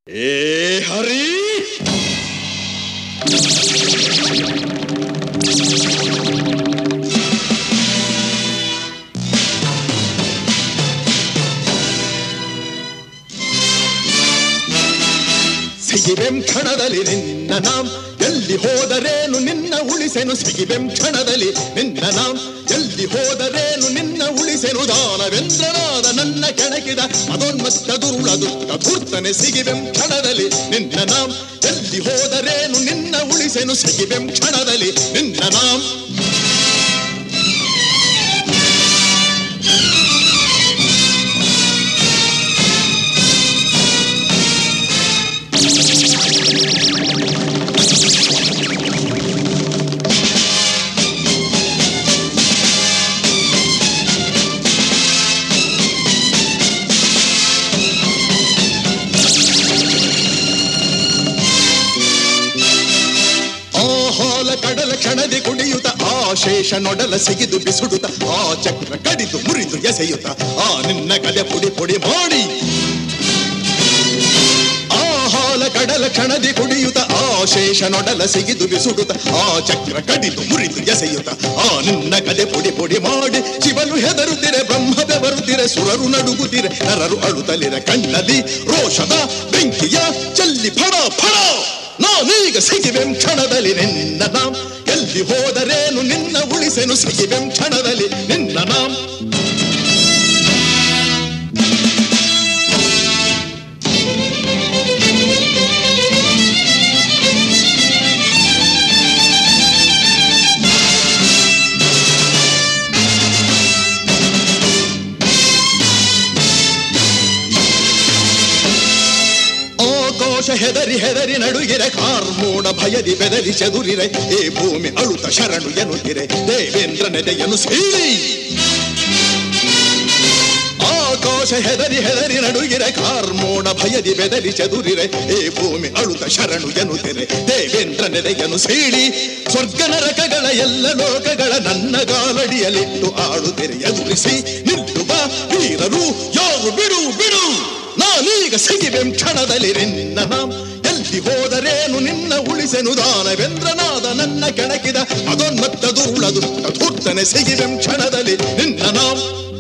ಏ ಹರಿ ಸಿಗಿಬೆಂ ಕ್ಷಣದಲ್ಲಿ ನಿನ್ನ ನಾಂ ಎಲ್ಲಿ ಹೋದರೇನು ನಿನ್ನ ಉಳಿಸೆನು ಸಿಗಿಬೆಂ ಕ್ಷಣದಲ್ಲಿ ನಿನ್ನ ನಾಂ ಎಲ್ಲಿ ಹೋದರೇನು ನಿನ್ನ ಉಳಿಸೆನು ದಾನವೆಂದ್ರನಾದ ನನ್ನ ಕೆಣಕಿದ ಅದೊನ್ಮತ್ತ ದುರುಳ ದುಷ್ಟ ಧೂರ್ತನೆ ಸಿಗಿಬೆಂ ಕ್ಷಣದಲ್ಲಿ ನಿನ್ನ ನಾಂ ಎಲ್ಲಿ ಹೋದರೇನು ನಿನ್ನ ಉಳಿಸೆನು ಸಿಗಿಬೆಂ ಕ್ಷಣದಲ್ಲಿ ನಿನ್ನ ನಾಂ ಆಹಾಲ ಕಡಲ ಕ್ಷಣದಿ ಕುಡಿಯುತ್ತ ಆ ಶೇಷ ನೊಡಲ ಸಿಗಿದು ಬಿಸುಡುತ್ತ ಆ ಚಕ್ರ ಕಡಿದು ಮುರಿದು ಎಸೆಯುತ್ತ ಆ ನಿನ್ನ ಕಲೆ ಪುಡಿ ಪುಡಿ ಮಾಡಿ ಆಹಾಲ ಕಡಲ ಕ್ಷಣದಿ ಕುಡಿಯುತ್ತ ಆ ಶೇಷ ನೊಡಲ ಸಿಗಿದು ಬಿಸುಡುತ್ತ ಆ ಚಕ್ರ ಕಡಿದು ಮುರಿದು ಎಸೆಯುತ್ತ ಆ ನಿನ್ನ ಕಲೆ ಪುಡಿ ಪುಡಿ ಮಾಡಿ ಶಿವನು ಹೆದರುತ್ತಿರೆ ಬ್ರಹ್ಮ ಬೆವರುತ್ತಿರೆ ಸುರರು ನಡುಗುತ್ತಿರೆ ನರರು ಅಳುತ್ತಲಿರೆ ಕಣ್ಣಲ್ಲಿ ರೋಷದ ಬೆಂಕಿಯ ಚಲ್ಲಿ ಫಡ ಫಡ ನಾನೀಗ ಸಿಗಿವೆಂ ಕ್ಷಣದಲ್ಲಿ ನಿನ್ನ ನಾಂ ಎಲ್ಲಿ ಹೋದರೇನು ನಿನ್ನ ಉಳಿಸೆನು ಸಿಗಿವೆಂ ಕ್ಷಣದಲ್ಲಿ ನಿನ್ನ ನಾಂ ಆಕಾಶ ಹೆದರಿ ಹೆದರಿ ನಡುಗಿರೆ ಕಾರ್ಮೋಡ ಭಯದಿ ಬೆದರಿ ಚದುರಿರೆ ಏ ಭೂಮಿ ಅಳುತ ಶರಣು ಎನ್ನುತ್ತಿರೆ ದೇವೇಂದ್ರ ನೆದೆಯನ್ನು ಸೀಳಿ ಆಕಾಶ ಹೆದರಿ ಹೆದರಿ ನಡುಗಿರೆ ಕಾರ್ಮೋಡ ಭಯದಿ ಬೆದರಿ ಚದುರಿರೆ ಏ ಭೂಮಿ ಅಳುತ ಶರಣು ಎನ್ನುತ್ತಿರೆ ದೇವೇಂದ್ರ ನೆದೆಯನ್ನು ಸೀಳಿ ಸ್ವರ್ಗ ನರಕಗಳ ಎಲ್ಲ ಲೋಕಗಳ ನನ್ನ ಗಾಲಡಿಯಲಿಟ್ಟು ಆಡುತ್ತಿರೆ ಎದುರಿಸಿ ನಿಲ್ಲುವ ವೀರರು ಯಾರು ಬಿಡು ಬಿಡು ನಾನೀಗ ಸಿಗಿವೆಂ ಕ್ಷಣದಲ್ಲಿ ನಿನ್ನ ನಾಂ ಎಲ್ಲಿ ಹೋದರೇನು ನಿನ್ನ ಉಳಿಸೆನು ದಾನವೆಂದ್ರನಾದ ನನ್ನ ಕೆಣಕಿದ ಅದೊನ್ಮತ್ತ ದುರುಳ ದುಷ್ಟ ಧೂರ್ತನೆ ಸಿಗಿವೆಂ ಕ್ಷಣದಲ್ಲಿ ನಿನ್ನ ನಾಂ